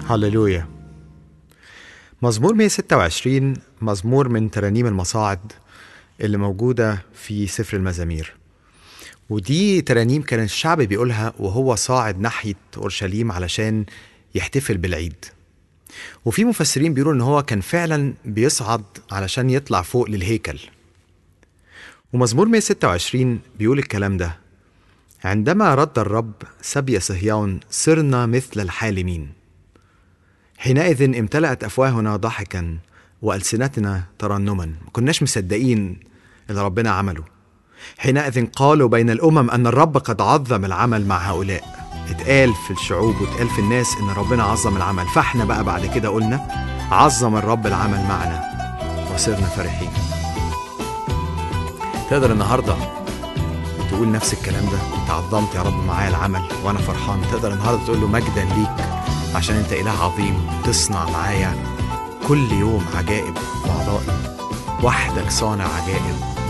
هللويا مزمور 126 مزمور من ترانيم المصاعد اللي موجودة في سفر المزامير ودي ترانيم كان الشعب بيقولها وهو صاعد ناحية أورشليم علشان يحتفل بالعيد وفي مفسرين بيقولوا ان هو كان فعلا بيصعد علشان يطلع فوق للهيكل ومزمور 126 بيقول الكلام ده عندما رد الرب سبي صهيون صرنا مثل الحالمين حينئذ امتلأت أفواهنا ضحكا وألسنتنا ترنما ما كناش مصدقين اللي ربنا عمله حينئذ قالوا بين الأمم أن الرب قد عظم العمل مع هؤلاء اتقال في الشعوب واتقال في الناس ان ربنا عظم العمل فاحنا بقى بعد كده قلنا عظم الرب العمل معنا وصرنا فرحين تقدر النهارده تقول نفس الكلام ده انت عظمت يا رب معايا العمل وانا فرحان تقدر النهارده تقول له مجدا ليك عشان انت اله عظيم تصنع معايا كل يوم عجائب واعضائي وحدك صانع عجائب